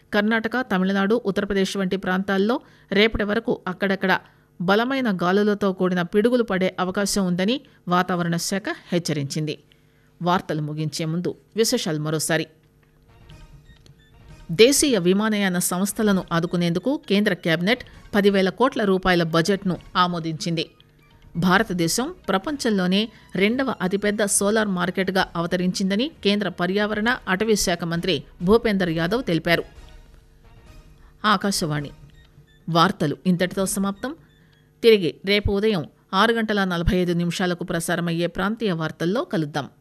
కర్ణాటక తమిళనాడు ఉత్తరప్రదేశ్ వంటి ప్రాంతాల్లో రేపటి వరకు అక్కడక్కడ బలమైన గాలులతో కూడిన పిడుగులు పడే అవకాశం ఉందని వాతావరణ శాఖ హెచ్చరించింది వార్తలు ముగించే ముందు విశేషాలు మరోసారి దేశీయ విమానయాన సంస్థలను ఆదుకునేందుకు కేంద్ర కేబినెట్ పదివేల కోట్ల రూపాయల బడ్జెట్ను ఆమోదించింది భారతదేశం ప్రపంచంలోనే రెండవ అతిపెద్ద సోలార్ మార్కెట్గా అవతరించిందని కేంద్ర పర్యావరణ అటవీ శాఖ మంత్రి భూపేందర్ యాదవ్ తెలిపారు ఆకాశవాణి వార్తలు ఇంతటితో సమాప్తం తిరిగి రేపు ఉదయం ఆరు గంటల నలభై ఐదు నిమిషాలకు ప్రసారమయ్యే ప్రాంతీయ వార్తల్లో కలుద్దాం